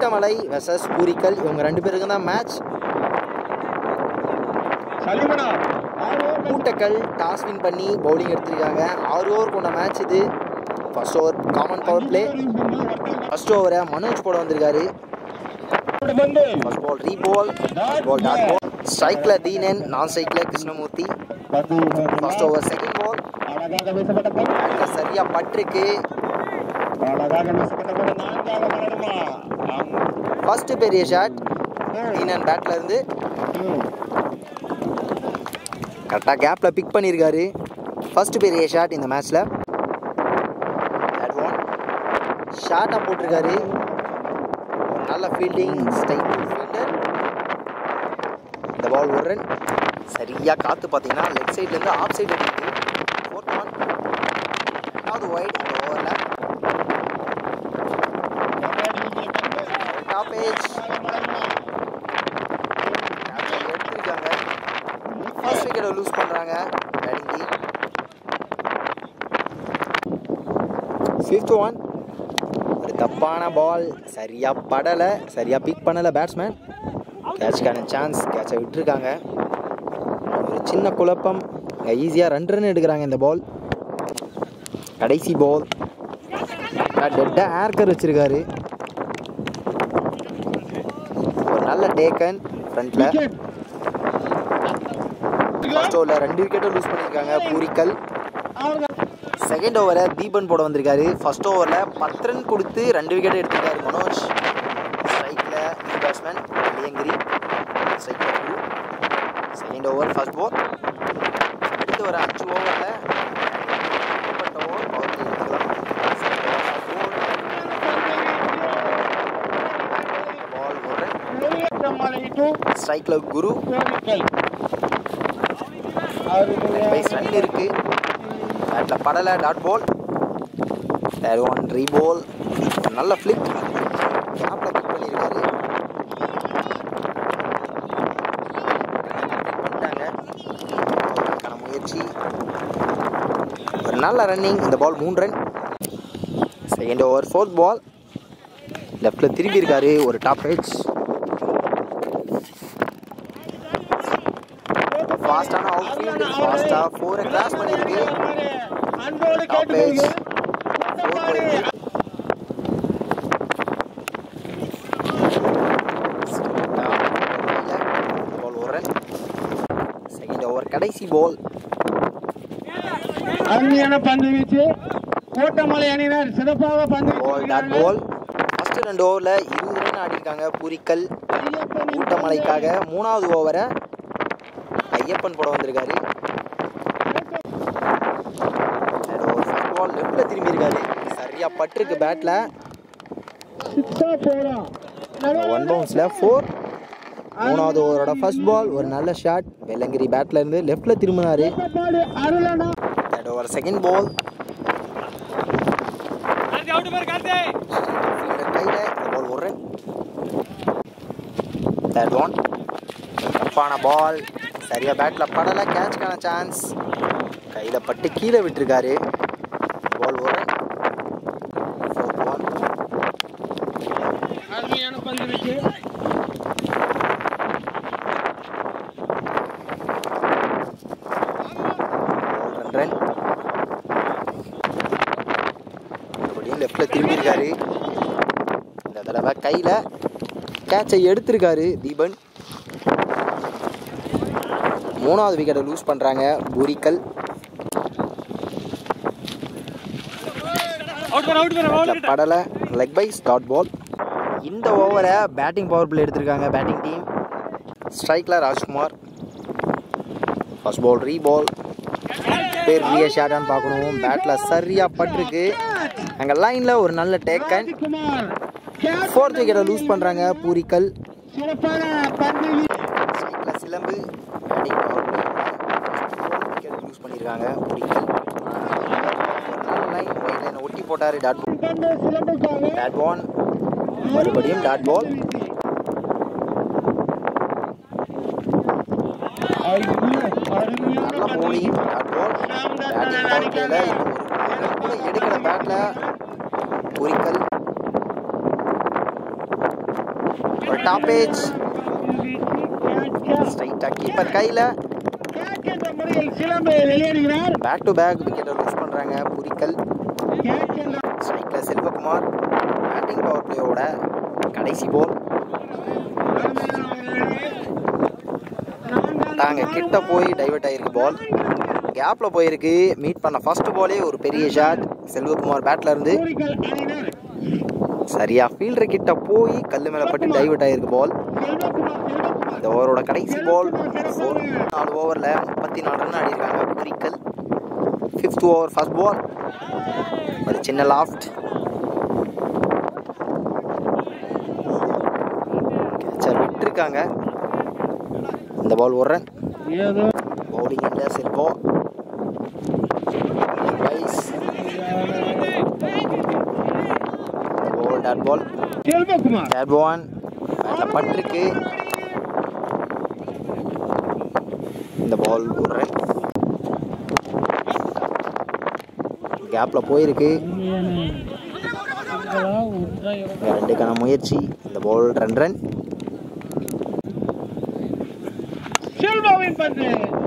Oottamalai versus பூரிக்கல் இவங்க ரெண்டு பேருக்கு தான் மேட்ச் சலிமனா ஆறு ஓவர் ஊட்டக்கல் டாஸ் வின் பண்ணி பவுலிங் எடுத்திருக்காங்க ஆறு ஓவர் கொண்ட மேட்ச் இது first over common power play first ஓவரை மனோஜ் போட வந்திருக்காரு பந்து ஃபர்ஸ்ட் பால் ரீ பால் பால் டாட் பால் ஸ்ட்ரைக்ல தீனன் நான் ஸ்ட்ரைக்ல கிருஷ்ணமூர்த்தி பந்து ஃபர்ஸ்ட் ஓவர் செகண்ட் பால் அழகாக வீசப்பட்ட பந்து பேட்ல சரியா பட்டிருக்கு அழகாக வீசப்பட்ட பந்து நான்காக வளருமா ஃபர்ஸ்ட் பெரிய ஷாட் தீனன் பேட்ல இருந்து கரெக்டாக கேப்பில் பிக் பண்ணியிருக்காரு ஃபர்ஸ்ட் பெரிய ஷாட் இந்த மேட்ச்சில் பேட் ஒன் ஷார்ட்டாக போட்டிருக்காரு ஒரு நல்ல ஃபீல்டிங் ஸ்டைல் ஃபீல்டர் இந்த பால் ஒரு ரன் சரியாக காற்று பார்த்தீங்கன்னா லெஃப்ட் சைட்லேருந்து ஆஃப் சைடு அடிக்குது ஃபோர்த் ஒன் ரெண்டாவது ஒயிட் இந்த ஓவரில் டாப் ஏஜ் எடுத்திருக்காங்க ஃபர்ஸ்ட் விக்கெட்டை லூஸ் பண்ணுறாங்க பேட்டிங் ஃபிஃப்த் ஒன் ஒரு தப்பான பால் சரியாக படலை சரியாக பிக் பண்ணலை பேட்ஸ்மேன் கேட்ச்க்கான சான்ஸ் கேட்சை விட்டுருக்காங்க ஒரு சின்ன குழப்பம் ஈஸியாக ரெண்டு ரன் எடுக்கிறாங்க இந்த பால் கடைசி பால் டெட்டாக ஏர்கர் வச்சிருக்காரு ஒரு நல்ல டேக்கன் ஃப்ரண்ட்டில் ஃபர்ஸ்ட் ஓவரில் ரெண்டு விக்கெட்டும் லூஸ் பண்ணியிருக்காங்க பூரிக்கல் செகண்ட் ஓவரை தீபன் போட வந்திருக்காரு ஃபர்ஸ்ட் ஓவரில் பத்து ரன் கொடுத்து ரெண்டு விக்கெட் எடுத்திருக்காரு மனோஜ் ஸ்ட்ரைக்கில் நியூ பேட்ஸ்மேன் இளையங்கிரி ஸ்ட்ரைக்கில் Guru second over first ball அடுத்து வர அஞ்சு ஓவரில் ஓவர் பவர் எடுத்துக்கலாம் பால் ஒரு ஸ்ட்ரைக்கில் குரு பைஸ் ரன் இருக்கு பேட்டில் படலை டாட் பால் தேர் ஒன் ரீ பால் நல்ல ஃப்ளிக் கேப்பில் பிக் பண்ணியிருக்காரு பண்ணிட்டாங்க அதுக்கான முயற்சி ஒரு நல்ல ரன்னிங் இந்த பால் மூணு run second over fourth ball லெஃப்டில் திரும்பி இருக்காரு ஒரு டாப் ஏஜ் ஃபாஸ்டான அவுட் ஃபீல்டு ஃபாஸ்ட்டாக ஃபோரை கிராஸ் பண்ணியிருக்கு அன்போடு டாப் ஏஜ் கேட்டுக்கொள்கிறேன் பால் ஒரு ரன் செகண்ட் ஓவர் கடைசி பால் அருமையான பந்து வீச்சு கோட்டமலை அணியினர் சிறப்பாக பந்து பால் டாட் பால் ஃபர்ஸ்ட் ரெண்டு ஓவரில் இருபது ரன் ஆடிருக்காங்க பூரிக்கல் ஊட்டமலைக்காக மூணாவது ஓவரை ஐயப்பன் போட வந்திருக்காரு ஃபர்ஸ்ட் பால் லெஃப்டில் திரும்பி இருக்காரு சரியாக பட்டிருக்கு பேட்டில் ஒன் பவுன்ஸில் ஃபோர் மூணாவது ஓவரோட ஃபர்ஸ்ட் பால் ஒரு நல்ல ஷாட் வெள்ளங்கிரி பேட்ல இருந்து லெஃப்ட்ல திரும்பினாரு அருளனா தேர்ட் ஓவர் செகண்ட் பால் கையில் பால் ஒரு ரன் தேர்ட் ஒன் தப்பான பால் சரியா பேட்ல படலை கேட்ச்க்கான சான்ஸ் கையில் பட்டு கீழே விட்டுருக்காரு பால் ஒரு ரன் ஃபோர்த் ஒன் அருமையான பந்து வீச்சு ரன் மறுபடியும் லெஃப்டில் திரும்பியிருக்காரு இந்த தடவை கையில் கேட்சை எடுத்திருக்காரு தீபன் மூணாவது விக்கெட்டை லூஸ் பண்ணுறாங்க பூரிக்கல் படலை லெக் பை ஸ்டார்ட் பால் இந்த ஓவரை பேட்டிங் பவர் பிளே எடுத்திருக்காங்க பேட்டிங் டீம் ஸ்ட்ரைக்கில் ராஜ்குமார் ஃபர்ஸ்ட் பால் ரீ பால் பெரிய ஷாட்டான்னு பார்க்கணும் பேட்டில் சரியாக பட்டிருக்கு அங்கே லைனில் ஒரு நல்ல டேக்கன் குமார் ஃபோர்த் விக்கெட்டை லூஸ் பண்ணுறாங்க பூரிக்கல் சிறப்பான பந்து வீச்சு ஸ்ட்ரைக்கில் சிலம்பு பேட்டிங் பவர் விக்கெட் லூஸ் பண்ணியிருக்காங்க பூரிக்கல் ஒரு நல்ல லைன் ஒயிட் லைனை ஒட்டி போட்டார் டாட் பந்து சிலம்புக்காக டாட் பால் மறுபடியும் டாட் பால் நல்ல bowling dot ball batting power பிளேல கூட எடுக்கிற பேட்டில் குறிக்கல் ஒரு டாப் ஏஜ் ஸ்ட்ரைட்டாக கீப்பர் கையில் கேட்ச் என்ற முறையில் சிலம்பு வெளியேறுகிறார் பேக் டு பேக் விக்கெட்டை லூஸ் பண்ணுறாங்க புரிக்கல் கேட்ச் என்ற ஸ்ட்ரைக்கில் செல்வகுமார் பேட்டிங் பவர் பிளேயோட கடைசி போல் தாங்க கிட்ட போய் டைவர்ட் ஆயிருக்கு பால் கேப்பில் போயிருக்கு மீட் பண்ண ஃபர்ஸ்ட் பாலே ஒரு பெரிய ஷாட் செல்வகுமார் பேட்ல இருந்து கோரிக்கல் அணியினர் சரியா ஃபீல்டர் கிட்ட போய் கல்லு மேலே பட்டு டைவர்ட் ஆயிருக்கு பால் செல்வகுமார் செல்வகுமார் இந்த ஓவரோட கடைசி பால் ஃபோர் நாலு ஓவரில் முப்பத்தி நாலு ரன் ஆடிருக்காங்க புரிக்கல் ஃபிஃப்த் ஓவர் ஃபர்ஸ்ட் பால் ஒரு சின்ன லாஃப்ட் கேட்சர் விட்டுருக்காங்க இந்த பால் ஒரு ரன் ஏதோ பவுலிங் இல்லை செல்வோ வைஸ் பால் டாட் பால் செல்வகுமார் டேட் ஒன் பேட்டில் பட்டிருக்கு இந்த பால் ஒரு ரன் கேப்பில் போயிருக்கு இங்க ரெண்டுக்கான முயற்சி இந்த பால் ரன் ரன் செல்வாவின் பந்து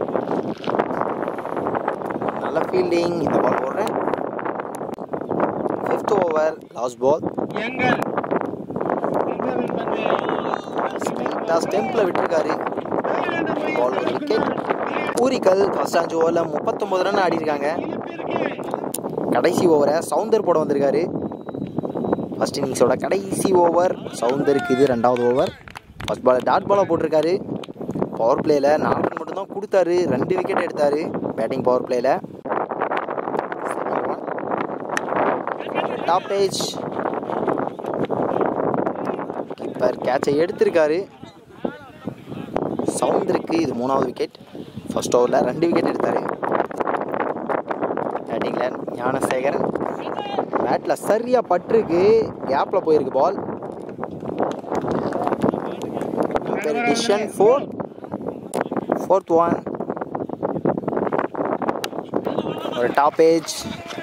நல்ல ஃபீல்டிங் இந்த பால் ஒரு run fifth over last ball எங்கள் செல்வாவின் பந்து ஸ்ட்ரைட்டாக ஸ்டெம்பில் விட்டுருக்காரு பால் ஒரு விக்கெட் பூரிக்கல் ஃபர்ஸ்ட் அஞ்சு ஓவரில் முப்பத்தொம்பது ரன் ஆடிருக்காங்க கடைசி ஓவரை சவுந்தர் போட வந்திருக்காரு ஃபர்ஸ்ட் இன்னிங்ஸோட கடைசி ஓவர் சவுந்தருக்கு இது ரெண்டாவது ஓவர் ஃபர்ஸ்ட் பால் டாட் பாலாக போட்டிருக்காரு பவர் பிளேயில் நாலு ரன் மட்டும்தான் கொடுத்தாரு ரெண்டு விக்கெட் எடுத்தார் பேட்டிங் பவர் பிளேயில் டாப் பேஜ் கீப்பர் கேட்சை எடுத்திருக்காரு சவுந்தருக்கு இது மூணாவது விக்கெட் ஃபர்ஸ்ட் ஓவரில் ரெண்டு விக்கெட் எடுத்தார் பேட்டிங்கில் ஞானசேகரன் பேட்டில் சரியாக பட்டிருக்கு கேப்பில் போயிருக்கு பால் பேர் டிஷன் ஃபோர் ஃபோர்த் ஒன் ஒரு டாப் ஏஜ்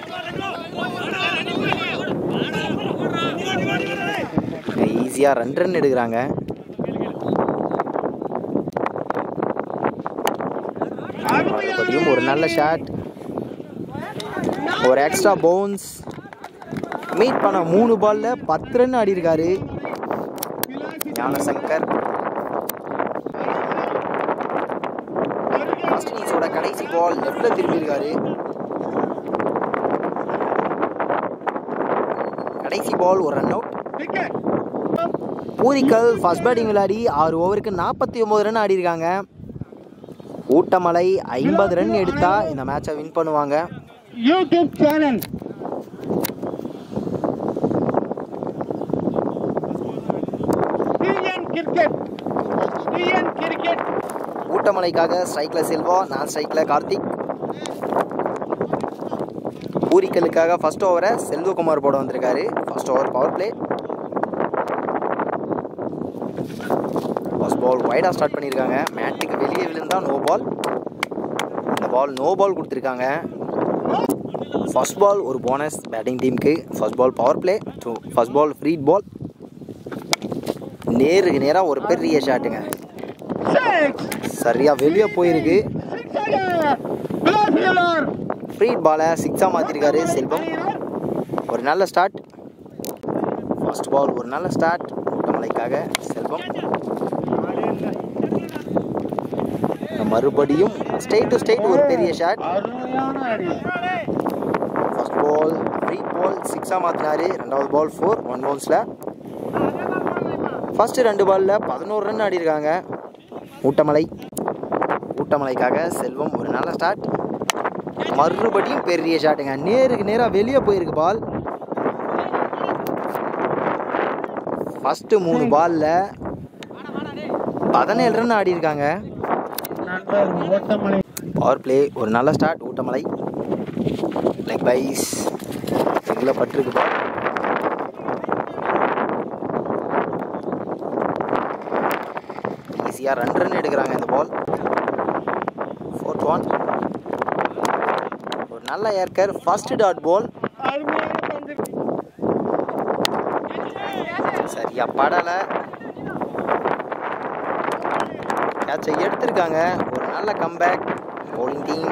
ஈஸியாக ரன் ரன் எடுக்கிறாங்க மறுபடியும் ஒரு நல்ல ஷாட் ஒரு எக்ஸ்ட்ரா பவுன்ஸ் மீட் பண்ண மூணு பால்ல பத்து ரன் ஆடிருக்காரு ஞானசங்கர் ஃபர்ஸ்ட் இன்னிங்ஸோட கடைசி பால் லெஃப்ட்ல திரும்பியிருக்காரு கடைசி பால் ஒரு ரன் அவுட் விக்கெட் பூரிக்கல் ஃபர்ஸ்ட் பேட்டிங் விளையாடி ஆறு ஓவருக்கு நாற்பத்தி ஒம்பது ரன் ஆடிருக்காங்க ஊட்டமலை ஐம்பது ரன் எடுத்தா இந்த மேட்சை வின் பண்ணுவாங்க YouTube channel TN cricket TN cricket ஊட்டமலைக்காக ஸ்ட்ரைக்கில் செல்வா நான் ஸ்ட்ரைக்கில் கார்த்திக் பூரிக்கலுக்காக ஃபர்ஸ்ட் ஓவரை செல்வகுமார் போட வந்திருக்காரு first over power play first ball வைடாக ஸ்டார்ட் பண்ணியிருக்காங்க மேட்டுக்கு வெளியே விழுந்தா நோ பால் இந்த பால் நோ பால் கொடுத்துருக்காங்க ஃபர்ஸ்ட் பால் ஒரு போனஸ் பேட்டிங் டீமுக்கு first ball power play first ball free ball நேருக்கு நேராக ஒரு பெரிய ஷாட்டுங்க சிக்ஸ் சரியாக வெளியே போயிருக்கு சிக்ஸ் பிளாசியலர் ஃப்ரீட் பாலை சிக்ஸாக மாற்றிருக்காரு செல்வம் ஒரு நல்ல ஸ்டார்ட் ஃபர்ஸ்ட் பால் ஒரு நல்ல ஸ்டார்ட் ஊட்டமலைக்காக செல்வம் மறுபடியும் ஸ்டேட் டு ஸ்டேட் ஒரு பெரிய ஷாட் அருமையான அடி ஃபர்ஸ்ட் பால் ஃப்ரீ பால் சிக்ஸாக மாற்றினாரு ரெண்டாவது பால் ஃபோர் ஒன் பவுன்ஸில் ஃபர்ஸ்ட் ரெண்டு பாலில் பதினோரு ரன் ஆடிருக்காங்க ஊட்டமலை ஊட்டமலைக்காக செல்வம் ஒரு நல்ல ஸ்டார்ட் மறுபடியும் பெரிய ஷாட்டுங்க நேருக்கு நேராக வெளியே போயிருக்கு பால் ஃபஸ்ட்டு மூணு பாலில் பதினேழு ரன் ஆடிருக்காங்க நண்பர் ஓட்டமலை பவர் பிளே ஒரு நல்ல ஸ்டார்ட் ஊட்டமலை லெக் பைஸ் எங்களை பட்டிருக்கு பால் ஈஸியாக ரன் ரன் எடுக்கிறாங்க இந்த பால் ஃபோர்த் ஒன் ஒரு நல்ல ஏர்க்கர் ஃபர்ஸ்ட் டாட் பால் அருமையான பந்து சரியா படலை கேட்சை எடுத்திருக்காங்க ஒரு நல்ல கம்பேக் bowling டீம்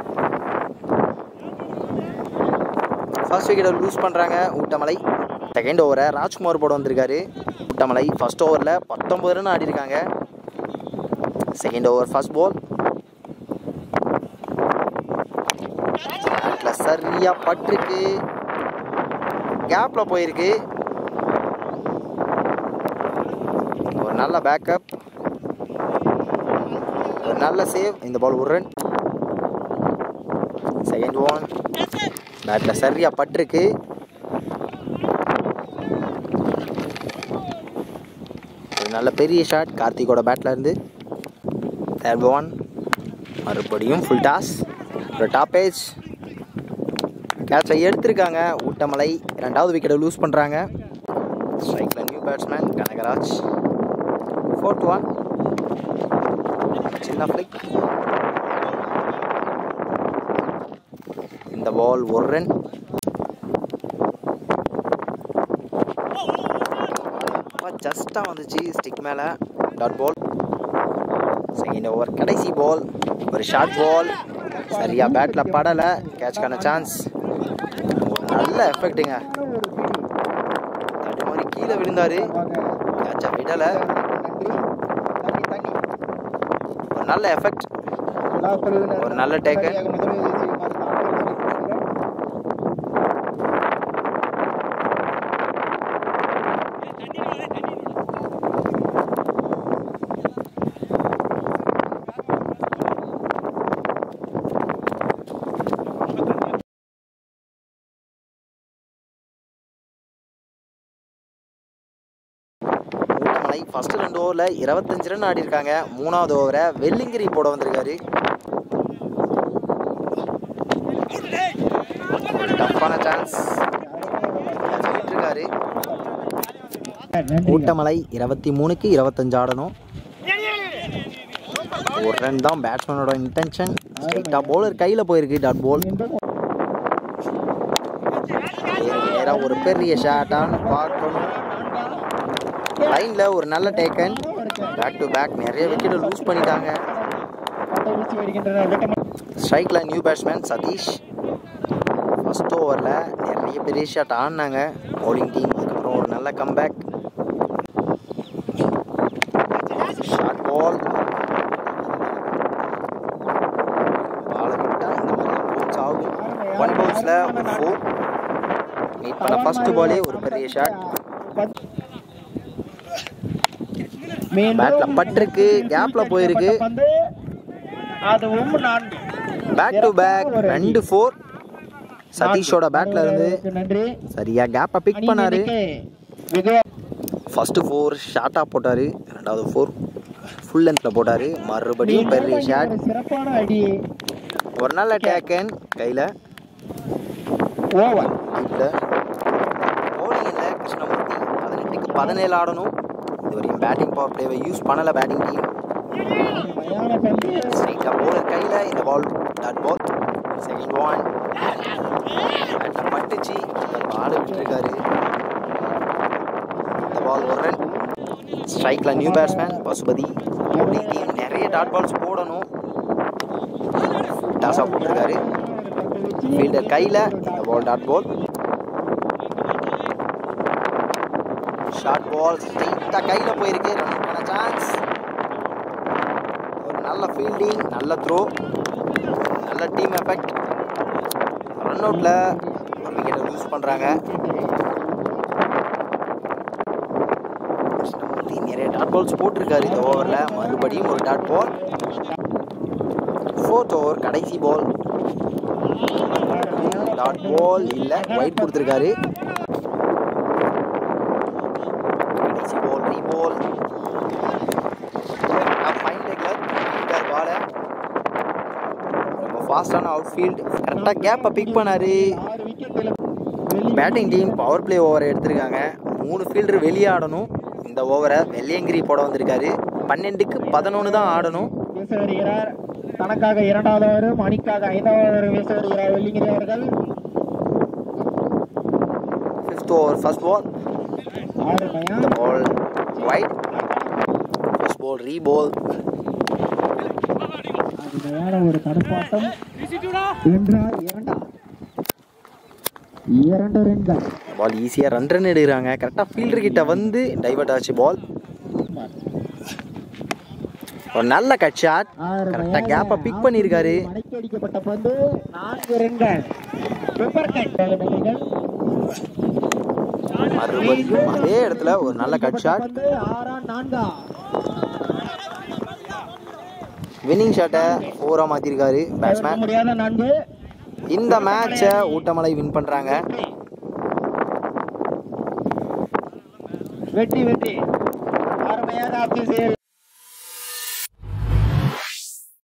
ஃபர்ஸ்ட் விக்கெட்டை லூஸ் பண்ணுறாங்க ஊட்டமலை செகண்ட் ஓவரை ராஜ்குமார் போட வந்திருக்காரு ஊட்டமலை ஃபர்ஸ்ட் ஓவரில் பத்தொம்பது ரன் ஆடிருக்காங்க செகண்ட் ஓவர் ஃபர்ஸ்ட் பால் பேட்டில் சரியாக பட்டிருக்கு கேப்பில் போயிருக்கு ஒரு நல்ல பேக்கப் ஒரு நல்ல சேவ் இந்த பால் ஒரு ரன் செகண்ட் ஒன் பேட்டில் சரியாக பட்டிருக்கு ஒரு நல்ல பெரிய ஷாட் கார்த்திகோட பேட்டில் இருந்து தேர்ட் ஒன் மறுபடியும் ஃபுல் டாஸ் ஒரு டாப் ஏஜ் கேட்சை எடுத்திருக்காங்க ஊட்டமலை ரெண்டாவது விக்கெட்டை லூஸ் பண்ணுறாங்க ஸ்ட்ரைக்கில் new batsman Kanagaraj fourth one சின்ன ஃப்ளிக் இந்த பால் ஒரு ரன் ஜஸ்ட்டாக வந்துச்சு ஸ்டிக் மேலே டாட் பால் செகண்ட் ஓவர் கடைசி பால் ஒரு ஷார்ட் பால் சரியாக பேட்டில் படலை கேட்ச்க்கான சான்ஸ் ஒரு நல்ல எஃபெக்ட்டுங்க தட்டு மாதிரி கீழே விழுந்தார் கேட்சை விடலை ஒரு நல்ல எஃபெக்ட் ஒரு நல்ல டேக்கு ஊட்டமலை ஃபர்ஸ்ட் ரெண்டு ஓவரில் இருபத்தஞ்சு ரன் ஆடிருக்காங்க மூணாவது ஓவரை வெள்ளிங்கிரி போட வந்திருக்காரு ஒரு டஃப்பான சான்ஸ் விட்டுருக்காரு ஊட்டமலை இருபத்தி மூணுக்கு இருபத்தஞ்சு ஆடணும் ஒரு ரன் தான் பேட்ஸ்மேனோட இன்டென்ஷன் ஸ்ட்ரைட்டாக பவுலர் கையில் போயிருக்கு டாட் பால் நேராக ஒரு பெரிய ஷாட்டான்னு பார்க்கணும் லைனில் ஒரு நல்ல டேக்கன் பேக் டு பேக் நிறைய விக்கெட்டை லூஸ் பண்ணிட்டாங்க ஸ்ட்ரைக்கில் நியூ பேட்ஸ்மேன் சதீஷ் ஃபஸ்ட் ஓவரில் நிறைய பெரிய ஷாட் ஆடினாங்க பவுலிங் டீம் அதுக்கப்புறம் ஒரு நல்ல கம்பேக் ஷார்ட் பால் பாலை விட்டா இந்த மாதிரி பவுன்ஸ் ஆகும் ஒன் பவுன்ஸில் ஒரு ஃபோர் மீட் பண்ண ஃபர்ஸ்ட் பாலே ஒரு பெரிய ஷாட் பேட்ல பட்டிருக்கு கேப்ல போயிருக்கு அதுவும் நான் பேக் டு பேக் ரெண்டு ஃபோர் சதீஷோட பேட்ல இருந்து நன்றி சரியா கேப்பை பிக் பண்ணாரு மிக ஃபர்ஸ்ட் ஃபோர் ஷார்ட்டா போட்டாரு ரெண்டாவது ஃபோர் ஃபுல் லென்த்ல போட்டாரு மறுபடியும் பெரிய ஷாட் சிறப்பான அடி ஒரு நல்ல டேக்கன் கையில ஓவர் டீப்ல bowling இல்ல கிருஷ்ணமூர்த்தி பதினெட்டுக்கு பதினேழு ஆடணும் இது வரையும் பேட்டிங் பவர் பிளேவை யூஸ் பண்ணல பேட்டிங் டீம் மயான பந்து ஸ்ட்ரைட்டாக போலர் கையில் இந்த ball dot ball second one பேட்டில் பட்டுச்சு பால் விட்டுருக்காரு இந்த பால் ஒரு ரன் ஸ்ட்ரைக்கில் new batsman Pasupathi bowling team நிறைய டாட் பால்ஸ் போடணும் டாஸாக போட்டிருக்காரு ஃபீல்டர் கையில் இந்த பால் டாட் பால் ஷார்ட் பால் ஸ்ட்ரைட்டாக கையில் போயிருக்கு ரன்னுக்கான சான்ஸ் ஒரு நல்ல ஃபீல்டிங் நல்ல த்ரோ நல்ல டீம் எஃபெக்ட் ரன் அவுட்டில் ஒரு விக்கெட்டை லூஸ் பண்ணுறாங்க கிருஷ்ணமூர்த்தி நிறைய டாட் பால்ஸ் போட்டிருக்காரு இந்த ஓவரில் மறுபடியும் ஒரு டாட் பால் ஃபோர்த் ஓவர் கடைசி பால் டாட் பால் இல்லை ஒயிட் கொடுத்துருக்காரு கடைசி பால் ரீ பால் ஃபைன் லெக்லர் பாலை ரொம்ப ஃபாஸ்டான அவுட் ஃபீல்ட் கரெக்டாக கேப்பை பிக் பண்ணாரு ஆறு விக்கெட்டில் பேட்டிங் டீம் பவர் பிளே ஓவரை எடுத்திருக்காங்க மூணு ஃபீல்டர் வெளியே ஆடணும் இந்த ஓவரை வெள்ளையங்கிரி போட வந்திருக்காரு பன்னெண்டுக்கு பதினொன்று தான் ஆடணும் வீச வருகிறார் தனக்காக இரண்டாவது ஓவரும் அணிக்காக ஐந்தாவது ஓவரும் வீச வருகிறார் வெள்ளிங்கிரி அவர்கள் ஃபிஃப்த் ஓவர் ஃபர்ஸ்ட் பால் ஆறு மயா இந்த பால் ஒயிட் ஃபர்ஸ்ட் பால் ரீ பால் அருமையான ஒரு தடுப்பாட்டம் என்றால் இரண்டா இரண்டு ரன்கள் பால் ஈஸியாக ரன் ரன் எடுக்கிறாங்க கரெக்டாக ஃபீல்டர் கிட்ட வந்து டைவர்ட் ஆச்சு பால் ஒரு நல்ல கட் ஷாட் கரெக்டாக கேப்பை பிக் பண்ணியிருக்காரு மடக்கடிக்கப்பட்ட பந்து நான்கு ரன்கள் பெப்பர் கட் நிலைமைகள் மறுபடியும் அதே இடத்துல ஒரு நல்ல கட் ஷாட் பந்து ஆறா நான்கா வின்னிங் ஷாட்டை ஃபோராக மாற்றிருக்காரு தவிர்க்க பேட்ஸ்மேன் முடியாத நான்கு இந்த மேட்சை ஊட்டமலை வின் பண்ணுறாங்க வெற்றி வெற்றி அருமையான ஆபீசியல்